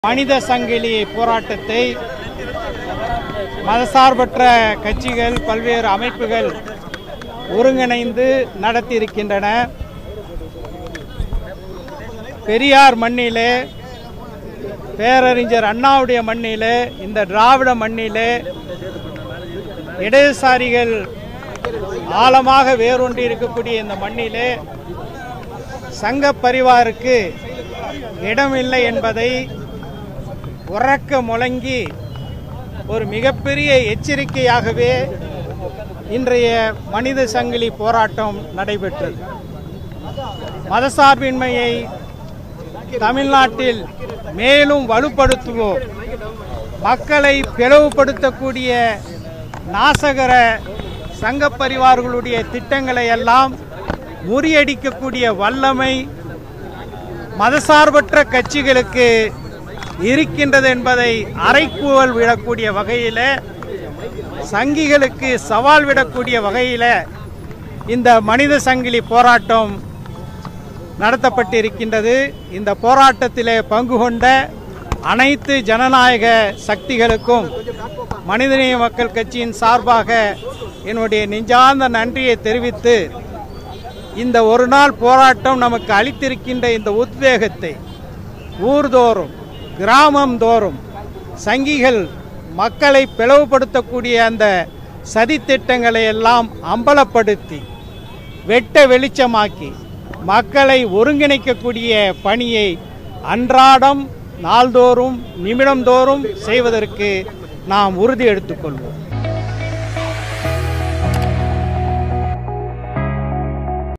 மனித சங்கிலி போராட்டத்தை மதசார்பற்ற கட்சிகள் பல்வேறு அமைப்புகள் ஒருங்கிணைந்து நடத்தியிருக்கின்றன பெரியார் மண்ணிலே பேரறிஞர் அண்ணாவுடைய மண்ணிலே இந்த திராவிட மண்ணிலே இடதுசாரிகள் ஆழமாக வேரூன்றி இருக்கக்கூடிய இந்த மண்ணிலே சங்க பரிவாருக்கு இடமில்லை என்பதை உறக்க முழங்கி ஒரு மிகப்பெரிய எச்சரிக்கையாகவே இன்றைய மனித சங்கிலி போராட்டம் நடைபெற்றது மதசார்பின்மையை தமிழ்நாட்டில் மேலும் வலுப்படுத்துவோம் மக்களை பிளவுபடுத்தக்கூடிய நாசகர சங்க பரிவார்களுடைய திட்டங்களை எல்லாம் முறியடிக்கக்கூடிய வல்லமை மதசார்பற்ற கட்சிகளுக்கு இருக்கின்றது என்பதை அரைக்கூவல் விடக்கூடிய வகையில் சங்கிகளுக்கு சவால் விடக்கூடிய வகையில் இந்த மனித சங்கிலி போராட்டம் நடத்தப்பட்டிருக்கின்றது இந்த போராட்டத்திலே பங்கு கொண்ட அனைத்து ஜனநாயக சக்திகளுக்கும் மனிதநேய மக்கள் கட்சியின் சார்பாக என்னுடைய நெஞ்சார்ந்த நன்றியை தெரிவித்து இந்த ஒரு நாள் போராட்டம் நமக்கு அளித்திருக்கின்ற இந்த உத்வேகத்தை ஊர்தோறும் கிராமம் தோறும் சங்கிகள் மக்களை பிளவுபடுத்தக்கூடிய அந்த சதித்திட்டங்களை எல்லாம் அம்பலப்படுத்தி வெட்ட வெளிச்சமாக்கி மக்களை ஒருங்கிணைக்கக்கூடிய பணியை அன்றாடம் நாள்தோறும் நிமிடந்தோறும் செய்வதற்கு நாம் உறுதி எடுத்துக்கொள்வோம்